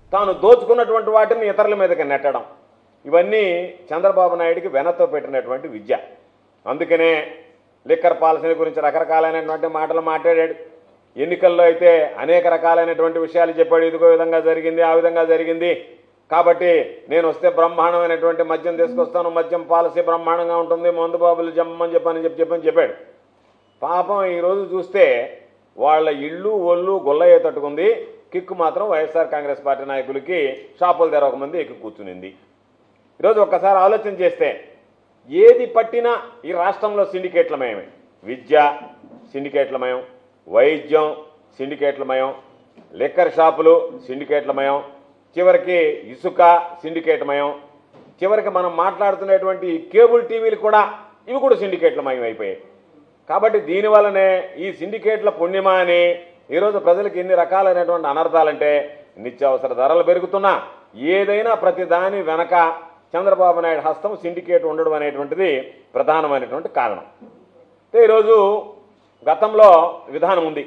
తాను దోచుకున్నటువంటి వాటిని ఇతరుల మీదకి నెట్టడం ఇవన్నీ చంద్రబాబు నాయుడికి వెనతో పెట్టినటువంటి విద్య అందుకనే లిక్కర్ పాలసీ గురించి రకరకాలైనటువంటి మాటలు మాట్లాడాడు ఎన్నికల్లో అయితే అనేక రకాలైనటువంటి విషయాలు చెప్పాడు ఇదిగో విధంగా జరిగింది ఆ విధంగా జరిగింది కాబట్టి నేను వస్తే బ్రహ్మాండమైనటువంటి మద్యం తీసుకొస్తాను మద్యం పాలసీ బ్రహ్మాండంగా ఉంటుంది మందు బాబులు జమ్మని చెప్పని చెప్పి చెప్పని చెప్పాడు పాపం ఈరోజు చూస్తే వాళ్ళ ఇళ్ళు ఒళ్ళు గొల్లయ్య తట్టుకుంది కిక్కు మాత్రం వైఎస్ఆర్ కాంగ్రెస్ పార్టీ నాయకులకి షాపులు తెరవక మంది ఎక్కి కూర్చునింది ఈరోజు ఒక్కసారి ఆలోచన చేస్తే ఏది పట్టినా ఈ రాష్ట్రంలో సిండికేట్లమయమే విద్య సిండికేట్లమయం వైద్యం సిండికేట్లమయం లిక్కర్ షాపులు సిండికేట్లమయం చివరికి ఇసుక సిండికేట్మయం చివరికి మనం మాట్లాడుతున్నటువంటి ఈ కేబుల్ టీవీలు కూడా ఇవి కూడా సిండికేట్లమయం అయిపోయాయి కాబట్టి దీనివల్లనే ఈ సిండికేట్ల పుణ్యమా అని ఈరోజు ప్రజలకు ఎన్ని రకాలైనటువంటి అనర్థాలంటే నిత్యావసర ధరలు పెరుగుతున్నా ఏదైనా ప్రతి దాని వెనక చంద్రబాబు నాయుడు హస్తం సిండికేట్ ఉండడం అనేటువంటిది ప్రధానమైనటువంటి కారణం అయితే ఈరోజు గతంలో విధానం ఉంది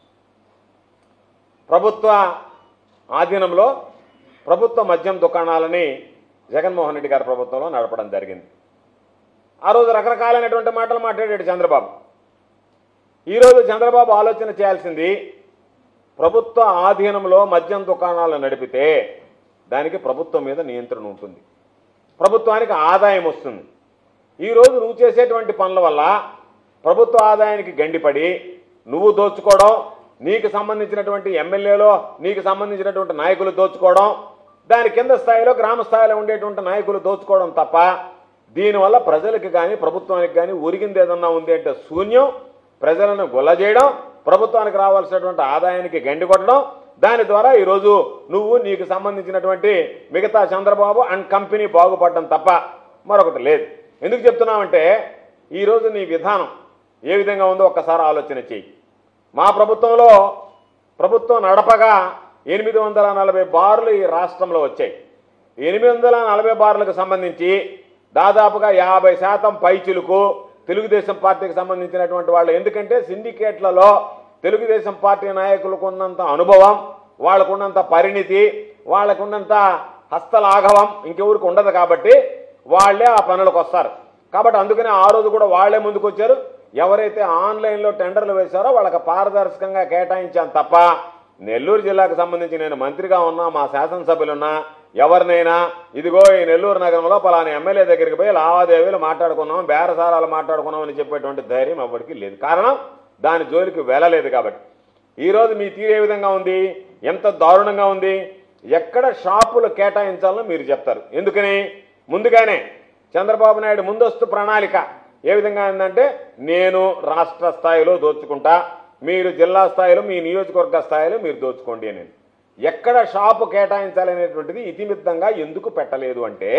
ప్రభుత్వ ఆధీనంలో ప్రభుత్వ మద్యం దుకాణాలని జగన్మోహన్ రెడ్డి గారి ప్రభుత్వంలో నడపడం జరిగింది ఆ రోజు రకరకాలైనటువంటి మాటలు మాట్లాడాడు చంద్రబాబు ఈరోజు చంద్రబాబు ఆలోచన చేయాల్సింది ప్రభుత్వ ఆధీనంలో మద్యం దుకాణాలు నడిపితే దానికి ప్రభుత్వం మీద నియంత్రణ ఉంటుంది ప్రభుత్వానికి ఆదాయం వస్తుంది ఈరోజు నువ్వు చేసేటువంటి పనుల వల్ల ప్రభుత్వ ఆదాయానికి గండిపడి నువ్వు దోచుకోవడం నీకు సంబంధించినటువంటి ఎమ్మెల్యేలో నీకు సంబంధించినటువంటి నాయకులు దోచుకోవడం దాని కింద స్థాయిలో గ్రామ స్థాయిలో ఉండేటువంటి నాయకులు దోచుకోవడం తప్ప దీనివల్ల ప్రజలకు కానీ ప్రభుత్వానికి కానీ ఒరిగింది ఏదన్నా ఉంది అంటే శూన్యం ప్రజలను గొల్ల చేయడం ప్రభుత్వానికి రావాల్సినటువంటి ఆదాయానికి గండి కొట్టడం దాని ద్వారా ఈరోజు నువ్వు నీకు సంబంధించినటువంటి మిగతా చంద్రబాబు అండ్ కంపెనీ బాగుపడడం తప్ప మరొకటి లేదు ఎందుకు చెప్తున్నామంటే ఈరోజు నీ విధానం ఏ విధంగా ఉందో ఒక్కసారి ఆలోచన చెయ్యి మా ప్రభుత్వంలో ప్రభుత్వం నడపగా ఎనిమిది వందల నలభై బార్లు ఈ రాష్ట్రంలో వచ్చాయి ఎనిమిది వందల నలభై బార్లకు సంబంధించి దాదాపుగా యాభై శాతం పైచులకు తెలుగుదేశం పార్టీకి సంబంధించినటువంటి వాళ్ళు ఎందుకంటే సిండికేట్లలో తెలుగుదేశం పార్టీ నాయకులకు ఉన్నంత అనుభవం వాళ్ళకున్నంత పరిణితి వాళ్ళకున్నంత హస్తలాఘవం ఇంకెవరికి ఉండదు కాబట్టి వాళ్ళే ఆ పనులకు వస్తారు కాబట్టి అందుకనే ఆ రోజు కూడా వాళ్ళే ముందుకు వచ్చారు ఎవరైతే ఆన్లైన్లో టెండర్లు వేశారో వాళ్ళకి పారదర్శకంగా కేటాయించాను తప్ప నెల్లూరు జిల్లాకు సంబంధించి నేను మంత్రిగా ఉన్నా మా శాసనసభ్యులున్నా ఎవరినైనా ఇదిగో ఈ నెల్లూరు నగరంలో పలానా ఎమ్మెల్యే దగ్గరికి పోయి లావాదేవీలు మాట్లాడుకున్నాం బేరసారాలు మాట్లాడుకున్నాం అని చెప్పేటువంటి ధైర్యం ఎవరికి లేదు కారణం దాని జోలికి వెళ్ళలేదు కాబట్టి ఈరోజు మీ తీరు ఏ విధంగా ఉంది ఎంత దారుణంగా ఉంది ఎక్కడ షాపులు కేటాయించాలో మీరు చెప్తారు ఎందుకని ముందుగానే చంద్రబాబు నాయుడు ముందస్తు ప్రణాళిక ఏ విధంగా ఉందంటే నేను రాష్ట్ర స్థాయిలో దోచుకుంటా మీరు జిల్లా స్థాయిలో మీ నియోజకవర్గ స్థాయిలో మీరు దోచుకోండి అని ఎక్కడ షాపు కేటాయించాలనేటువంటిది ఇతిమిత్తంగా ఎందుకు పెట్టలేదు అంటే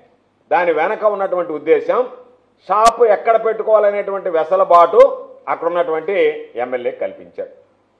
దాని వెనక ఉన్నటువంటి ఉద్దేశం షాపు ఎక్కడ పెట్టుకోవాలనేటువంటి వెసలుబాటు అక్కడ ఉన్నటువంటి ఎమ్మెల్యే కల్పించాడు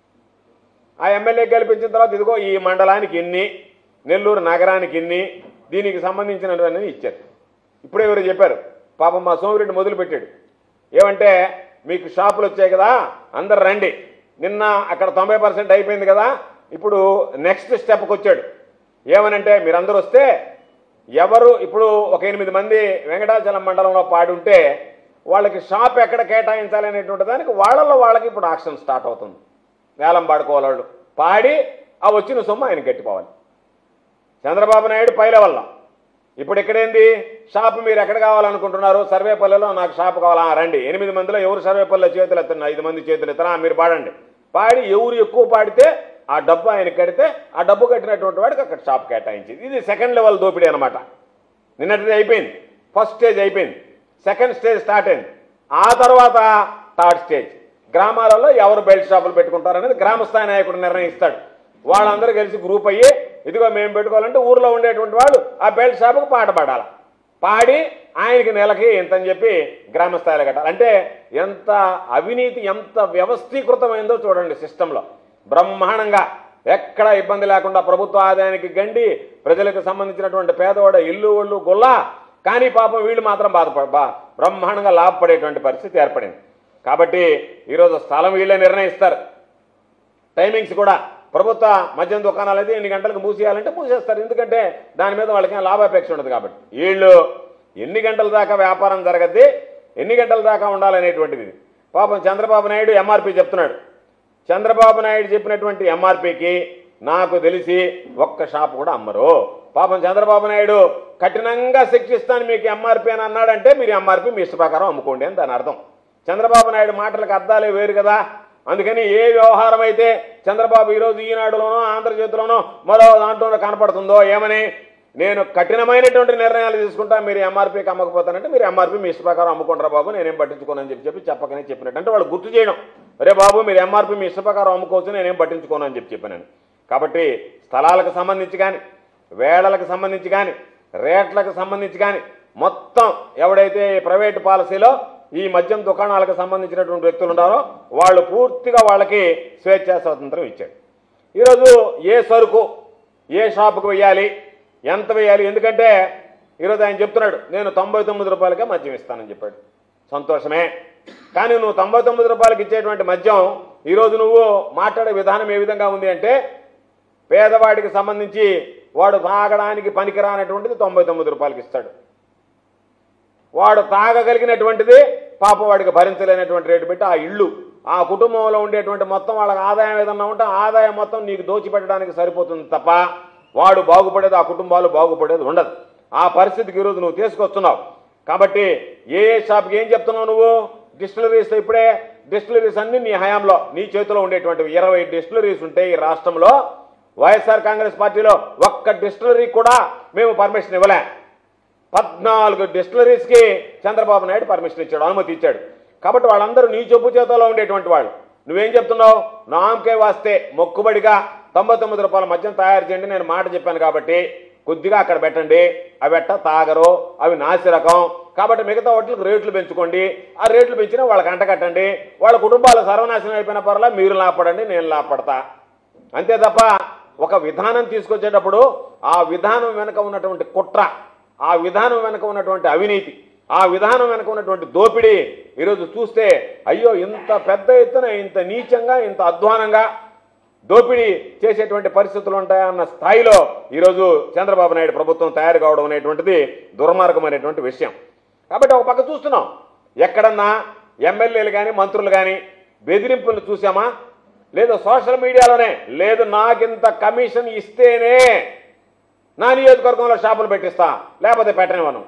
ఆ ఎమ్మెల్యే గెలిపించిన తర్వాత ఇదిగో ఈ మండలానికి ఇన్ని నెల్లూరు నగరానికి ఇన్ని దీనికి సంబంధించినటువంటి ఇచ్చారు ఇప్పుడే ఎవరు చెప్పారు పాపం మా సోమిరెడ్డి మొదలుపెట్టాడు ఏమంటే మీకు షాపులు వచ్చాయి కదా అందరు రండి నిన్న అక్కడ తొంభై పర్సెంట్ అయిపోయింది కదా ఇప్పుడు నెక్స్ట్ స్టెప్కి వచ్చాడు ఏమనంటే మీరందరూ వస్తే ఎవరు ఇప్పుడు ఒక ఎనిమిది మంది వెంకటాచలం మండలంలో పాడి ఉంటే వాళ్ళకి షాప్ ఎక్కడ కేటాయించాలి అనేటువంటి దానికి వాళ్ళల్లో వాళ్ళకి ఇప్పుడు ఆక్షన్ స్టార్ట్ అవుతుంది వేలం పాడుకోవాలి వాళ్ళు పాడి ఆ వచ్చిన సొమ్ము ఆయన గట్టిపోవాలి చంద్రబాబు నాయుడు పై లెవెల్లో ఇప్పుడు ఇక్కడేంది షాప్ మీరు ఎక్కడ కావాలనుకుంటున్నారు సర్వేపల్లిలో నాకు షాప్ కావాలా ఆ, రండి ఎనిమిది మందిలో ఎవరు సర్వేపల్లిలో చేతులు ఎత్తండి ఐదు మంది చేతులు ఎత్తనా మీరు పాడండి పాడి ఎవరు ఎక్కువ పాడితే ఆ డబ్బు ఆయన కడితే ఆ డబ్బు కట్టినటువంటి వాడికి అక్కడ షాప్ కేటాయించింది ఇది సెకండ్ లెవెల్ దోపిడీ అనమాట నిన్నటిది అయిపోయింది ఫస్ట్ స్టేజ్ అయిపోయింది సెకండ్ స్టేజ్ స్టార్ట్ అయింది ఆ తర్వాత థర్డ్ స్టేజ్ గ్రామాలలో ఎవరు బెల్ట్ షాపులు పెట్టుకుంటారనేది గ్రామ స్థాయి నాయకుడు నిర్ణయిస్తాడు వాళ్ళందరూ కలిసి గ్రూప్ అయ్యి ఇదిగో మేము పెట్టుకోవాలంటే ఊర్లో ఉండేటువంటి వాళ్ళు ఆ బెల్ట్ షాపుకు పాట పాడాలి పాడి ఆయనకి నెలకి ఎంత అని చెప్పి గ్రామ స్థాయిలో కట్టాలి అంటే ఎంత అవినీతి ఎంత వ్యవస్థీకృతమైందో చూడండి సిస్టంలో బ్రహ్మాండంగా ఎక్కడ ఇబ్బంది లేకుండా ప్రభుత్వ ఆదాయానికి గండి ప్రజలకు సంబంధించినటువంటి పేదవాడ ఇల్లు ఒళ్ళు గొల్ల కానీ పాపం వీళ్ళు మాత్రం బాధపడ బా బ్రహ్మాండంగా లాభపడేటువంటి పరిస్థితి ఏర్పడింది కాబట్టి ఈరోజు స్థలం వీళ్ళే నిర్ణయిస్తారు టైమింగ్స్ కూడా ప్రభుత్వ మద్యం దుకాణాలు అయితే ఎన్ని గంటలకు మూసేయాలంటే మూసేస్తారు ఎందుకంటే దాని మీద వాళ్ళకి ఏం లాభాపేక్ష ఉండదు కాబట్టి వీళ్ళు ఎన్ని గంటల దాకా వ్యాపారం జరగద్ది ఎన్ని గంటల దాకా ఉండాలనేటువంటిది ఇది. పాపం చంద్రబాబు నాయుడు ఎంఆర్పి చెప్తున్నాడు చంద్రబాబు నాయుడు చెప్పినటువంటి ఎంఆర్పికి నాకు తెలిసి ఒక్క షాప్ కూడా అమ్మరు పాపం చంద్రబాబు నాయుడు కఠినంగా శిక్షిస్తాను మీకు ఎంఆర్పి అని అన్నాడంటే మీరు ఎంఆర్పి మీ ఇష్ట ప్రకారం అమ్ముకోండి అని దాని అర్థం చంద్రబాబు నాయుడు మాటలకు అర్థాలే వేరు కదా అందుకని ఏ వ్యవహారం అయితే చంద్రబాబు ఈరోజు ఈనాడులోనో ఆంధ్రజ్యోతిలోనో మరో దాంట్లోనో కనపడుతుందో ఏమని నేను కఠినమైనటువంటి నిర్ణయాలు తీసుకుంటా మీరు ఎంఆర్పీకి అమ్మకపోతానంటే మీరు ఎంఆర్పీ మీ ఇష్ట ప్రకారం అమ్ముకుంటారా బాబు నేనేం పట్టించుకోనని చెప్పి చెప్పి చెప్పకనే చెప్పినట్టు అంటే వాళ్ళు గుర్తు చేయడం అరే బాబు మీరు ఎంఆర్పీ మీ ఇష్ట ప్రకారం అమ్ముకోవచ్చు నేనేం పట్టించుకోను అని చెప్పి చెప్పాను కాబట్టి స్థలాలకు సంబంధించి కానీ వేళలకు సంబంధించి కానీ రేట్లకు సంబంధించి కానీ మొత్తం ఎవడైతే ఈ ప్రైవేట్ పాలసీలో ఈ మద్యం దుకాణాలకు సంబంధించినటువంటి వ్యక్తులు ఉన్నారో వాళ్ళు పూర్తిగా వాళ్ళకి స్వేచ్ఛా స్వాతంత్రం ఇచ్చాడు ఈరోజు ఏ సరుకు ఏ షాపుకు వెయ్యాలి ఎంత వేయాలి ఎందుకంటే ఈరోజు ఆయన చెప్తున్నాడు నేను తొంభై తొమ్మిది రూపాయలకే మద్యం ఇస్తానని చెప్పాడు సంతోషమే కానీ నువ్వు తొంభై తొమ్మిది రూపాయలకి ఇచ్చేటువంటి మద్యం ఈరోజు నువ్వు మాట్లాడే విధానం ఏ విధంగా ఉంది అంటే పేదవాడికి సంబంధించి వాడు తాగడానికి పనికిరానటువంటిది తొంభై తొమ్మిది రూపాయలకి ఇస్తాడు వాడు తాగగలిగినటువంటిది పాప వాడికి భరించలేనటువంటి రేటు పెట్టి ఆ ఇల్లు ఆ కుటుంబంలో ఉండేటువంటి మొత్తం వాళ్ళకి ఆదాయం ఏదన్నా ఉంటే ఆ ఆదాయం మొత్తం నీకు దోచిపెట్టడానికి సరిపోతుంది తప్ప వాడు బాగుపడేది ఆ కుటుంబాలు బాగుపడేది ఉండదు ఆ పరిస్థితికి ఈరోజు నువ్వు తీసుకొస్తున్నావు కాబట్టి ఏ ఏ షాప్కి ఏం చెప్తున్నావు నువ్వు డిస్టిలరీస్ ఇప్పుడే డిస్టిలరీస్ అన్ని నీ హయాంలో నీ చేతిలో ఉండేటువంటివి ఇరవై డిస్టిలరీస్ ఉంటే ఈ రాష్ట్రంలో వైఎస్ఆర్ కాంగ్రెస్ పార్టీలో ఒక్క డిస్టిలరీ కూడా మేము పర్మిషన్ ఇవ్వలే పద్నాలుగు డిస్టిలరీస్కి చంద్రబాబు నాయుడు పర్మిషన్ ఇచ్చాడు అనుమతి ఇచ్చాడు కాబట్టి వాళ్ళందరూ నీ చెప్పు చేతిలో ఉండేటువంటి వాళ్ళు నువ్వేం చెప్తున్నావు నామకే వాస్తే మొక్కుబడిగా తొంభై తొమ్మిది రూపాయల మద్యం తయారు చేయండి నేను మాట చెప్పాను కాబట్టి కొద్దిగా అక్కడ పెట్టండి అవి ఎట్ట తాగరు అవి నాసి రకం కాబట్టి మిగతా వాటికి రేట్లు పెంచుకోండి ఆ రేట్లు పెంచినా వాళ్ళకి అంటకట్టండి వాళ్ళ కుటుంబాలు సర్వనాశనం అయిపోయిన పర్లా మీరు లాపడండి నేను లాపడతా అంతే తప్ప ఒక విధానం తీసుకొచ్చేటప్పుడు ఆ విధానం వెనుక ఉన్నటువంటి కుట్ర ఆ విధానం వెనుక ఉన్నటువంటి అవినీతి ఆ విధానం వెనుక ఉన్నటువంటి దోపిడీ ఈరోజు చూస్తే అయ్యో ఇంత పెద్ద ఎత్తున ఇంత నీచంగా ఇంత అధ్వానంగా దోపిడీ చేసేటువంటి పరిస్థితులు ఉంటాయన్న స్థాయిలో ఈరోజు చంద్రబాబు నాయుడు ప్రభుత్వం తయారు కావడం అనేటువంటిది దుర్మార్గమైనటువంటి విషయం కాబట్టి ఒక పక్క చూస్తున్నాం ఎక్కడన్నా ఎమ్మెల్యేలు కానీ మంత్రులు కానీ బెదిరింపులు చూసామా లేదు సోషల్ మీడియాలోనే లేదు నాకింత కమిషన్ ఇస్తేనే నా నియోజకవర్గంలో షాపులు పెట్టిస్తా లేకపోతే పెట్టనివ్వను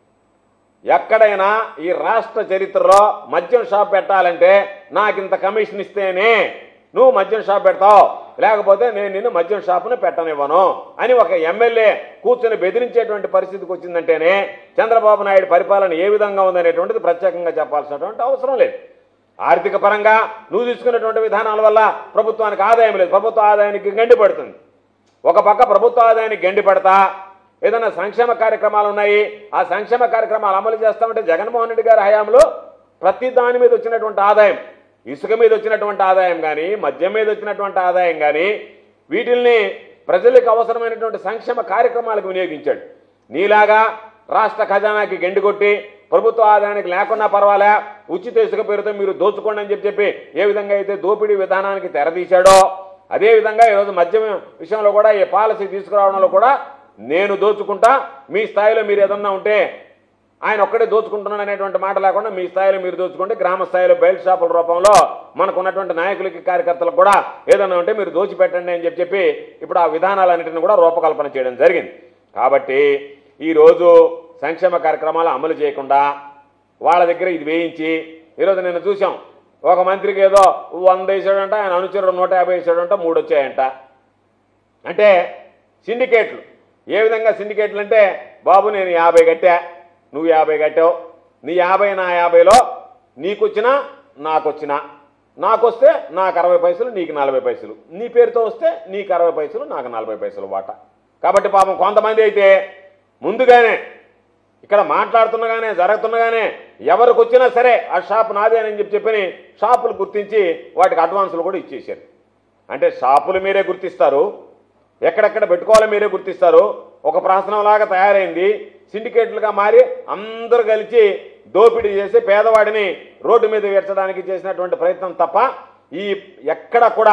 ఎక్కడైనా ఈ రాష్ట్ర చరిత్రలో మద్యం షాప్ పెట్టాలంటే నాకింత కమిషన్ ఇస్తేనే నువ్వు మద్యం షాప్ పెడతావు లేకపోతే నేను నిన్ను మద్యం షాపును పెట్టనివ్వను అని ఒక ఎమ్మెల్యే కూర్చొని బెదిరించేటువంటి పరిస్థితికి వచ్చిందంటేనే చంద్రబాబు నాయుడు పరిపాలన ఏ విధంగా ఉందనేటువంటిది ప్రత్యేకంగా చెప్పాల్సినటువంటి అవసరం లేదు ఆర్థిక పరంగా నువ్వు తీసుకున్నటువంటి విధానాల వల్ల ప్రభుత్వానికి ఆదాయం లేదు ప్రభుత్వ ఆదాయానికి గండి పడుతుంది ఒక పక్క ప్రభుత్వ ఆదాయానికి గండి పడతా ఏదైనా సంక్షేమ కార్యక్రమాలు ఉన్నాయి ఆ సంక్షేమ కార్యక్రమాలు అమలు చేస్తామంటే జగన్మోహన్ రెడ్డి గారి హయాంలో ప్రతి దాని మీద వచ్చినటువంటి ఆదాయం ఇసుక మీద వచ్చినటువంటి ఆదాయం కానీ మద్యం మీద వచ్చినటువంటి ఆదాయం కానీ వీటిల్ని ప్రజలకు అవసరమైనటువంటి సంక్షేమ కార్యక్రమాలకు వినియోగించాడు నీలాగా రాష్ట్ర ఖజానాకి గండి కొట్టి ప్రభుత్వ ఆదాయానికి లేకున్నా పర్వాలే ఉచిత ఇసుక పేరుతో మీరు దోచుకోండి అని చెప్పి చెప్పి ఏ విధంగా అయితే దోపిడీ విధానానికి తెరదీశాడో అదే విధంగా ఈరోజు మద్యం విషయంలో కూడా ఈ పాలసీ తీసుకురావడంలో కూడా నేను దోచుకుంటా మీ స్థాయిలో మీరు ఏదన్నా ఉంటే ఆయన ఒక్కడే దోచుకుంటున్నాడు అనేటువంటి మాట లేకుండా మీ స్థాయిలో మీరు దోచుకుంటే గ్రామ స్థాయిలో బెల్ట్ షాపుల రూపంలో మనకు ఉన్నటువంటి నాయకులకి కార్యకర్తలకు కూడా ఏదన్నా ఉంటే మీరు దోచిపెట్టండి అని చెప్పి చెప్పి ఇప్పుడు ఆ విధానాలన్నింటిని కూడా రూపకల్పన చేయడం జరిగింది కాబట్టి ఈరోజు సంక్షేమ కార్యక్రమాలు అమలు చేయకుండా వాళ్ళ దగ్గర ఇది వేయించి ఈరోజు నేను చూసాం ఒక మంత్రికి ఏదో వంద వేసాడంట ఆయన అనుచరుడు నూట యాభై వేసాడంట మూడు వచ్చాయంట అంటే సిండికేట్లు ఏ విధంగా సిండికేట్లు అంటే బాబు నేను యాభై కట్టా నువ్వు యాభై కట్టావు నీ యాభై నా యాభైలో నీకొచ్చినా నాకొచ్చినా నాకొస్తే నాకు అరవై పైసలు నీకు నలభై పైసలు నీ పేరుతో వస్తే నీకు అరవై పైసలు నాకు నలభై పైసలు వాట కాబట్టి పాపం కొంతమంది అయితే ముందుగానే ఇక్కడ మాట్లాడుతుండగానే జరుగుతుండగానే ఎవరికి వచ్చినా సరే ఆ షాప్ నాదే అని చెప్పి చెప్పని షాపులు గుర్తించి వాటికి అడ్వాన్సులు కూడా ఇచ్చేసారు అంటే షాపులు మీరే గుర్తిస్తారు ఎక్కడెక్కడ పెట్టుకోవాలో మీరే గుర్తిస్తారు ఒక ప్రాసనంలాగా తయారైంది సిండికేట్లుగా మారి అందరూ కలిసి దోపిడీ చేసి పేదవాడిని రోడ్డు మీద వేర్చడానికి చేసినటువంటి ప్రయత్నం తప్ప ఈ ఎక్కడ కూడా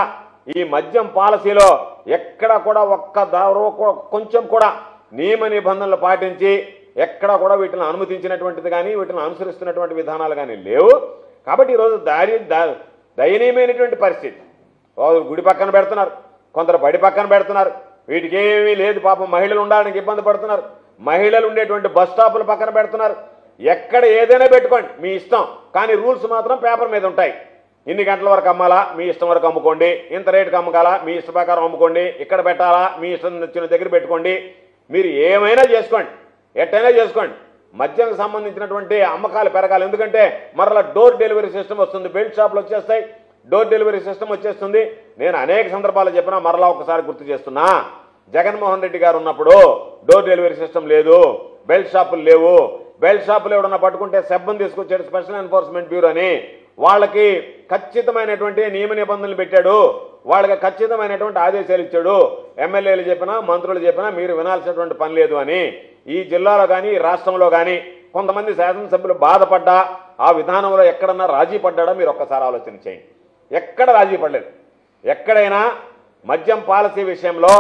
ఈ మద్యం పాలసీలో ఎక్కడ కూడా ఒక్క దారో కూ- కొంచెం కూడా నియమ నిబంధనలు పాటించి ఎక్కడ కూడా వీటిని అనుమతించినటువంటిది కానీ వీటిని అనుసరిస్తున్నటువంటి విధానాలు కానీ లేవు కాబట్టి ఈరోజు దారి దా- దయనీయమైనటువంటి పరిస్థితి రోజు గుడి పక్కన పెడుతున్నారు కొందరు బడి పక్కన పెడుతున్నారు వీటికి ఏమీ లేదు పాపం మహిళలు ఉండడానికి ఇబ్బంది పడుతున్నారు మహిళలు ఉండేటువంటి బస్ స్టాపుల పక్కన పెడుతున్నారు ఎక్కడ ఏదైనా పెట్టుకోండి మీ ఇష్టం కానీ రూల్స్ మాత్రం పేపర్ మీద ఉంటాయి ఇన్ని గంటల వరకు అమ్మాలా మీ ఇష్టం వరకు అమ్ముకోండి ఇంత రేటుకి అమ్మకాలా మీ ఇష్ట ప్రకారం అమ్ముకోండి ఇక్కడ పెట్టాలా మీ ఇష్టం వచ్చిన దగ్గర పెట్టుకోండి మీరు ఏమైనా చేసుకోండి ఎట్టైనా చేసుకోండి మద్యంకి సంబంధించినటువంటి అమ్మకాలు పెరగాలి ఎందుకంటే మరలా డోర్ డెలివరీ సిస్టమ్ వస్తుంది బెల్ట్ షాపులు వచ్చేస్తాయి డోర్ డెలివరీ సిస్టమ్ వచ్చేస్తుంది నేను అనేక సందర్భాలు చెప్పినా మరలా ఒకసారి గుర్తు చేస్తున్నా జగన్మోహన్ రెడ్డి గారు ఉన్నప్పుడు డోర్ డెలివరీ సిస్టమ్ లేదు బెల్ట్ షాపులు లేవు బెల్ట్ షాపులు ఎవడన్నా పట్టుకుంటే సెబ్బం తీసుకొచ్చాడు స్పెషల్ ఎన్ఫోర్స్మెంట్ బ్యూరో అని వాళ్ళకి ఖచ్చితమైనటువంటి నియమ నిబంధనలు పెట్టాడు వాళ్ళకి ఖచ్చితమైనటువంటి ఆదేశాలు ఇచ్చాడు ఎమ్మెల్యేలు చెప్పినా మంత్రులు చెప్పినా మీరు వినాల్సినటువంటి పని లేదు అని ఈ జిల్లాలో కానీ ఈ రాష్ట్రంలో కానీ కొంతమంది శాసనసభ్యులు బాధపడ్డా ఆ విధానంలో ఎక్కడన్నా రాజీ పడ్డాడో మీరు ఒక్కసారి ఆలోచన చేయండి ఎక్కడ రాజీ పడలేదు ఎక్కడైనా మద్యం పాలసీ విషయంలో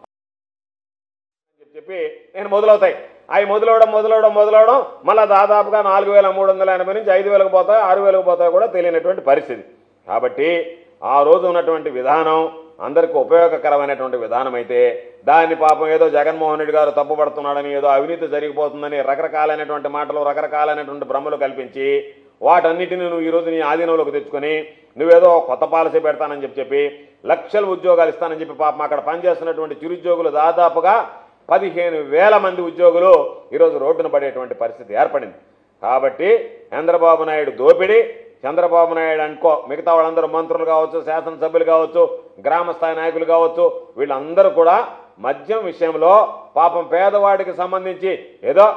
అని చెప్పి నేను మొదలవుతాయి అవి మొదలవడం మొదలవడం మొదలవడం మళ్ళీ దాదాపుగా నాలుగు వేల మూడు వందల ఎనభై నుంచి ఐదు వేలకు పోతాయి ఆరు వేలకు పోతాయి కూడా తెలియనటువంటి పరిస్థితి కాబట్టి ఆ రోజు ఉన్నటువంటి విధానం అందరికీ ఉపయోగకరమైనటువంటి విధానం అయితే దాన్ని పాపం ఏదో జగన్మోహన్ రెడ్డి గారు తప్పుపడుతున్నాడని ఏదో అవినీతి జరిగిపోతుందని రకరకాలైనటువంటి మాటలు రకరకాలైనటువంటి భ్రమలు కల్పించి వాటన్నిటిని నువ్వు ఈరోజు నీ ఆధీనంలోకి తెచ్చుకొని నువ్వేదో కొత్త పాలసీ పెడతానని చెప్పి చెప్పి లక్షల ఉద్యోగాలు ఇస్తానని చెప్పి పాపం అక్కడ పనిచేస్తున్నటువంటి చిరుద్యోగులు దాదాపుగా పదిహేను వేల మంది ఉద్యోగులు ఈరోజు రోడ్డున పడేటువంటి పరిస్థితి ఏర్పడింది కాబట్టి చంద్రబాబు నాయుడు దోపిడీ చంద్రబాబు నాయుడు అనుకో మిగతా వాళ్ళందరూ మంత్రులు కావచ్చు శాసనసభ్యులు కావచ్చు గ్రామ స్థాయి నాయకులు కావచ్చు వీళ్ళందరూ కూడా మద్యం విషయంలో పాపం పేదవాడికి సంబంధించి ఏదో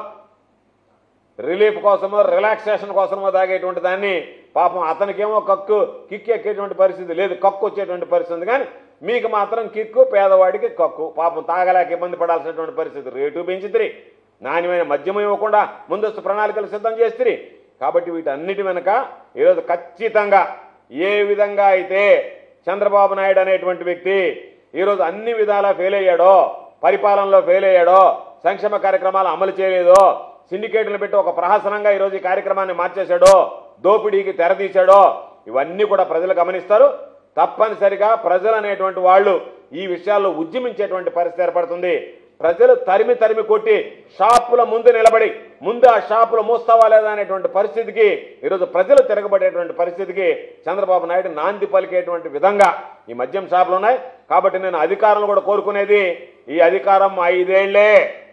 రిలీఫ్ కోసమో రిలాక్సేషన్ కోసమో తాగేటువంటి దాన్ని పాపం అతనికేమో కక్కు కిక్కు ఎక్కేటువంటి పరిస్థితి లేదు కక్కు వచ్చేటువంటి పరిస్థితి ఉంది కానీ మీకు మాత్రం కిక్కు పేదవాడికి కక్కు పాపం తాగలేక ఇబ్బంది పడాల్సినటువంటి పరిస్థితి రేటు పెంచితిరి నాణ్యమైన మద్యం ఇవ్వకుండా ముందస్తు ప్రణాళికలు సిద్ధం చేస్తుంది కాబట్టి వీటన్నిటి వెనుక ఈరోజు ఖచ్చితంగా ఏ విధంగా అయితే చంద్రబాబు నాయుడు అనేటువంటి వ్యక్తి ఈరోజు అన్ని విధాలా ఫెయిల్ అయ్యాడో పరిపాలనలో ఫెయిల్ అయ్యాడో సంక్షేమ కార్యక్రమాలు అమలు చేయలేదో సిండికేట్లు పెట్టి ఒక ప్రహసనంగా ఈరోజు ఈ కార్యక్రమాన్ని మార్చేశాడో దోపిడీకి తెరదీశాడో ఇవన్నీ కూడా ప్రజలు గమనిస్తారు తప్పనిసరిగా ప్రజలు అనేటువంటి వాళ్ళు ఈ విషయాల్లో ఉద్యమించేటువంటి పరిస్థితి ఏర్పడుతుంది ప్రజలు తరిమి తరిమి కొట్టి షాపుల ముందు నిలబడి ముందు ఆ షాపులు మూస్తావా లేదా అనేటువంటి పరిస్థితికి ఈరోజు ప్రజలు తిరగబడేటువంటి పరిస్థితికి చంద్రబాబు నాయుడు నాంది పలికేటువంటి విధంగా ఈ మద్యం షాపులు ఉన్నాయి కాబట్టి నేను అధికారులు కూడా కోరుకునేది ఈ అధికారం ఐదేళ్లే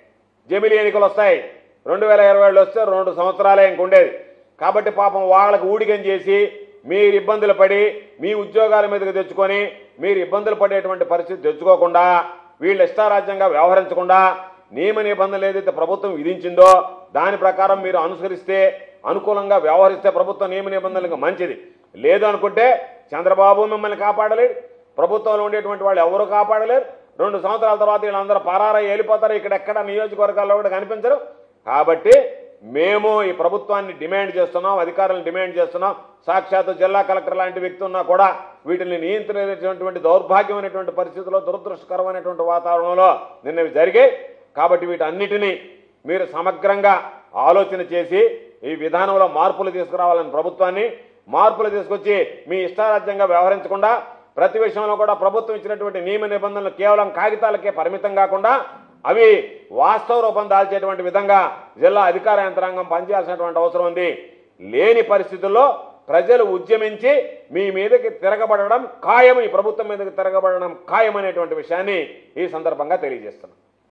జమిలీ ఎన్నికలు వస్తాయి రెండు వేల ఇరవై ఏళ్ళు వస్తే రెండు సంవత్సరాలే ఇంకుండేది కాబట్టి పాపం వాళ్ళకు ఊడిగం చేసి మీరు ఇబ్బందులు పడి మీ ఉద్యోగాల మీదకి తెచ్చుకొని మీరు ఇబ్బందులు పడేటువంటి పరిస్థితి తెచ్చుకోకుండా వీళ్ళు ఇష్టారాజ్యంగా వ్యవహరించకుండా నియమ నిబంధనలు ఏదైతే ప్రభుత్వం విధించిందో దాని ప్రకారం మీరు అనుసరిస్తే అనుకూలంగా వ్యవహరిస్తే ప్రభుత్వ నియమ నిబంధనలకు మంచిది లేదు అనుకుంటే చంద్రబాబు మిమ్మల్ని కాపాడలేడు ప్రభుత్వంలో ఉండేటువంటి వాళ్ళు ఎవరు కాపాడలేరు రెండు సంవత్సరాల తర్వాత వీళ్ళందరూ పరారా వెళ్ళిపోతారు ఇక్కడ ఎక్కడ నియోజకవర్గాల్లో కూడా కనిపించరు కాబట్టి మేము ఈ ప్రభుత్వాన్ని డిమాండ్ చేస్తున్నాం అధికారులను డిమాండ్ చేస్తున్నాం సాక్షాత్ జిల్లా కలెక్టర్ లాంటి వ్యక్తి ఉన్నా కూడా వీటిని నియంత్రించేటువంటి దౌర్భాగ్యమైనటువంటి పరిస్థితుల్లో దురదృష్టకరమైనటువంటి వాతావరణంలో నిన్నవి జరిగాయి కాబట్టి వీటన్నిటినీ మీరు సమగ్రంగా ఆలోచన చేసి ఈ విధానంలో మార్పులు తీసుకురావాలని ప్రభుత్వాన్ని మార్పులు తీసుకొచ్చి మీ ఇష్టారాజ్యంగా వ్యవహరించకుండా ప్రతి విషయంలో కూడా ప్రభుత్వం ఇచ్చినటువంటి నియమ నిబంధనలు కేవలం కాగితాలకే పరిమితం కాకుండా అవి వాస్తవ రూపం దాల్చేటువంటి విధంగా జిల్లా అధికార యంత్రాంగం పనిచేయాల్సినటువంటి అవసరం ఉంది లేని పరిస్థితుల్లో ప్రజలు ఉద్యమించి మీ మీదకి తిరగబడడం ఖాయం ఈ ప్రభుత్వం మీదకి తిరగబడడం ఖాయం అనేటువంటి విషయాన్ని ఈ సందర్భంగా తెలియజేస్తున్నాం